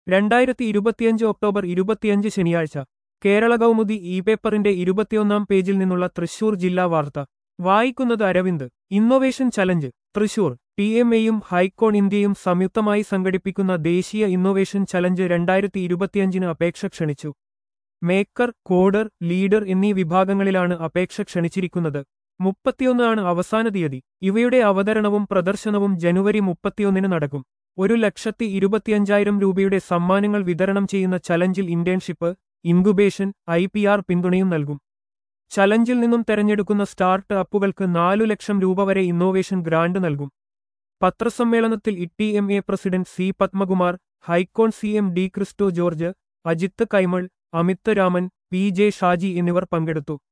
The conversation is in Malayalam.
രണ്ടായിരത്തി ഇരുപത്തിയഞ്ച് ഒക്ടോബർ ഇരുപത്തിയഞ്ച് ശനിയാഴ്ച കേരള കൗമുദി ഇ പേപ്പറിന്റെ ഇരുപത്തിയൊന്നാം പേജിൽ നിന്നുള്ള തൃശൂർ ജില്ലാ വാർത്ത വായിക്കുന്നത് Aravind innovation challenge Thrissur P M എയും ഹൈക്കോൺ ഇന്ത്യയും സംയുക്തമായി സംഘടിപ്പിക്കുന്ന ദേശീയ ഇന്നൊവേഷൻ ചലഞ്ച് രണ്ടായിരത്തി ഇരുപത്തിയഞ്ചിന് അപേക്ഷ ക്ഷണിച്ചു മേക്കർ കോഡർ ലീഡർ എന്നീ വിഭാഗങ്ങളിലാണ് അപേക്ഷ ക്ഷണിച്ചിരിക്കുന്നത് മുപ്പത്തിയൊന്നാണ് അവസാന തീയതി ഇവയുടെ അവതരണവും പ്രദർശനവും ജനുവരി മുപ്പത്തിയൊന്നിന് നടക്കും ഒരു ലക്ഷത്തി ഇരുപത്തിയഞ്ചായിരം രൂപയുടെ സമ്മാനങ്ങൾ വിതരണം ചെയ്യുന്ന ചലഞ്ചിൽ internship incubation I P R പിന്തുണയും നൽകും ചലഞ്ചിൽ നിന്നും തെരഞ്ഞെടുക്കുന്ന സ്റ്റാർട്ട് അപ്പുകൾക്ക് നാലു ലക്ഷം രൂപ വരെ ഇന്നോവേഷൻ ഗ്രാന്റ് നൽകും പത്രസമ്മേളനത്തിൽ E M A president C Padmakumar Hykon C M D Christo George Ajith Kaimal Amith Raman P J Shaji എന്നിവർ പങ്കെടുത്തു